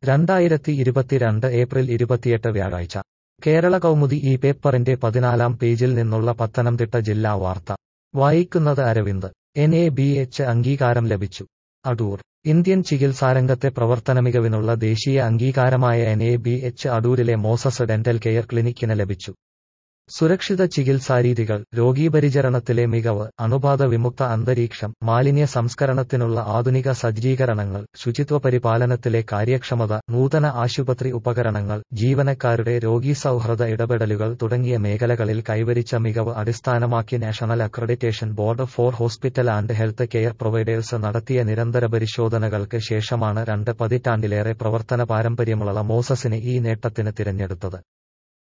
രണ്ടായിരത്തി ഇരുപത്തിരണ്ട് ഏപ്രിൽ ഇരുപത്തിയെട്ട് വ്യാഴാഴ്ച കേരള കൗമുദി ഈ പേപ്പറിന്റെ പതിനാലാം പേജിൽ നിന്നുള്ള പത്തനംതിട്ട ജില്ലാ വാർത്ത വായിക്കുന്നത് Aravind N A B H അംഗീകാരം ലഭിച്ചു അടൂർ ഇന്ത്യൻ ചികിത്സാരംഗത്തെ പ്രവർത്തനമികവിനുള്ള ദേശീയ അംഗീകാരമായ എൻ എ ബി എച്ച് അടൂരിലെ മോസസ് ഡെന്റൽ കെയർ ക്ലിനിക്കിന് ലഭിച്ചു സുരക്ഷിത ചികിത്സാരീതികൾ രോഗീപരിചരണത്തിലെ മികവ് അണുബാധ വിമുക്ത അന്തരീക്ഷം മാലിന്യ സംസ്കരണത്തിനുള്ള ആധുനിക സജ്ജീകരണങ്ങൾ ശുചിത്വ പരിപാലനത്തിലെ കാര്യക്ഷമത നൂതന ആശുപത്രി ഉപകരണങ്ങൾ ജീവനക്കാരുടെ രോഗീ സൗഹൃദ ഇടപെടലുകൾ തുടങ്ങിയ മേഖലകളിൽ കൈവരിച്ച മികവ് അടിസ്ഥാനമാക്കി national accreditation board for hospital and health care providers നടത്തിയ നിരന്തര പരിശോധനകൾക്ക് ശേഷമാണ് രണ്ട് പതിറ്റാണ്ടിലേറെ പ്രവർത്തന പാരമ്പര്യമുള്ള മോസസിനെ ഈ നേട്ടത്തിന് തിരഞ്ഞെടുത്തത്